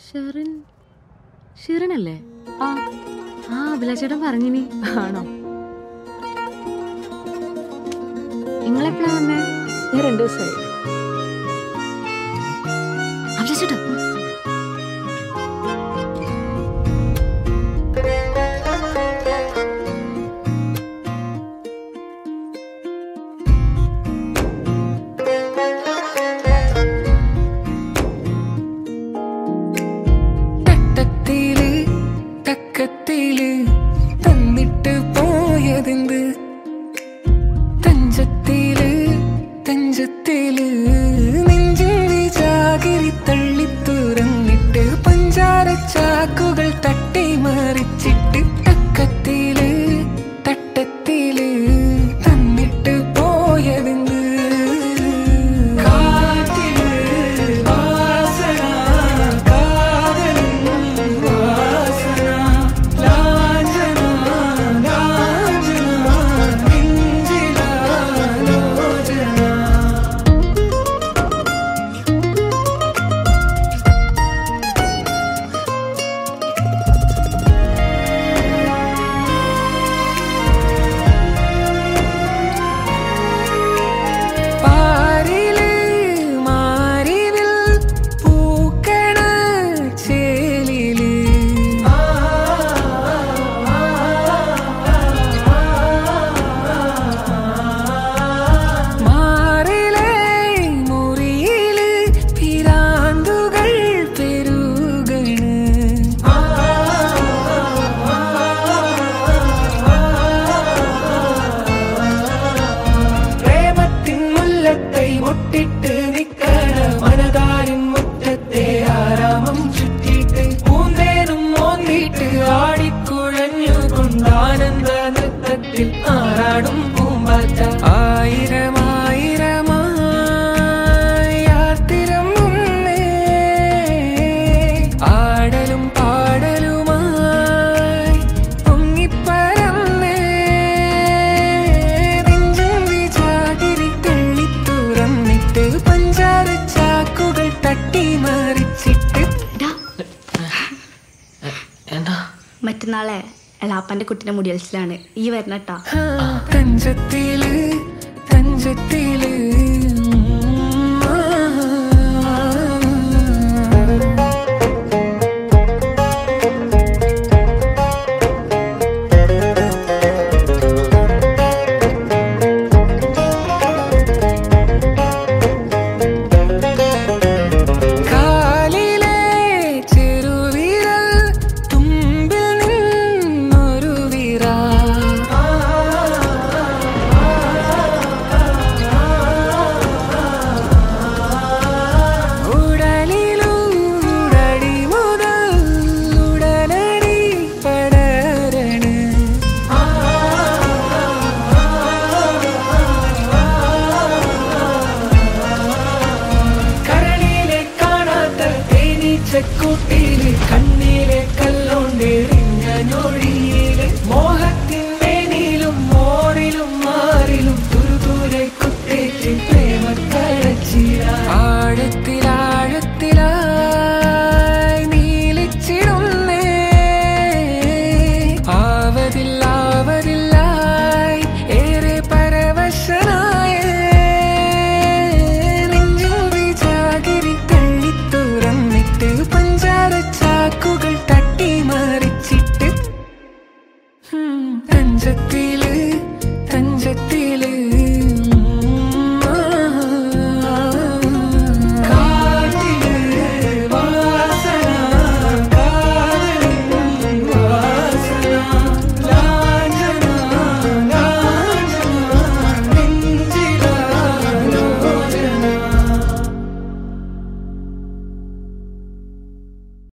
ഷെറിൻ ഷിറിനല്ലേ ആ ആ അഭിലാഷേട്ടൻ പറഞ്ഞിനി ആണോ നിങ്ങളെപ്പോഴാ വന്നേ ഞാൻ രണ്ടു ദിവസമായി അഭിലാഷേട്ടാ തട്ടത്തില് തക്കത്തില് തന്നിട്ട് പോയതെന്ത് തഞ്ചത്തില് തഞ്ചത്തില് നെഞ്ചിന്റെ ചാകിരി തള്ളി തുറന്നിട്ട് പഞ്ചാര ചാക്കുകൾ തട്ടി മറിച്ചിട്ട് തക്കത്തില് തട്ടത്തില് തന്നിട്ട് പോയതെന്ത് കാറ്റില് വാസന കാതലിൻ വാസന ലാഞ്ചന ലാഞ്ചന നെഞ്ചിലാലോചന പാരില് മാറിവിൽ പൂക്കണ ചേലില് മാറിലെ മുറിയില് പിരാന്തുകൾ പെരുകണ് പ്രേമത്തിൻ മുല്ലത്തെ മുട്ടിട്ട് നിക്കണ മനതാരിൻ മുറ്റത്തെ ആരാമം ചുറ്റിയിട്ട് പൂന്തേനും മോന്തിയിട്ട് ആടിക്കുഴഞ്ഞുകൊണ്ട് ആനന്ദ നൃത്തത്തിൽ ആറാടും പൂമ്പാറ്റ ആയിരം ആയിരമായി യാത്തിരം മുന്നേ ആടലും പാടലുമായി പൊങ്ങിപ്പരന്നേ നെഞ്ചുണ്ടി ചാകിരി തള്ളി തുറന്നിട്ട് പഞ്ചാര ചാക്കുകൾ തട്ടി മറിച്ചിട്ട് എടാ മറ്റന്നാളെ എളാപ്പന്റെ കുട്ടിന്റെ മുടിയൽസിലാണ് ഈ വരണട്ടാ തഞ്ചത്തില് തഞ്ചത്തില് കാലിലെ ചെറുവിരൽ തുമ്പിൽ നിന്നൊരു വിരാ ഉടലിലൂടടി മുതൽ ഉടലടി പടരണ കരളിലെ കാണാത്ത തേനീച്ചക്കൂട്ടില് കണ്ണിലെ കല്ലോണ്ടെറിഞ്ഞ ഞൊഴിയേ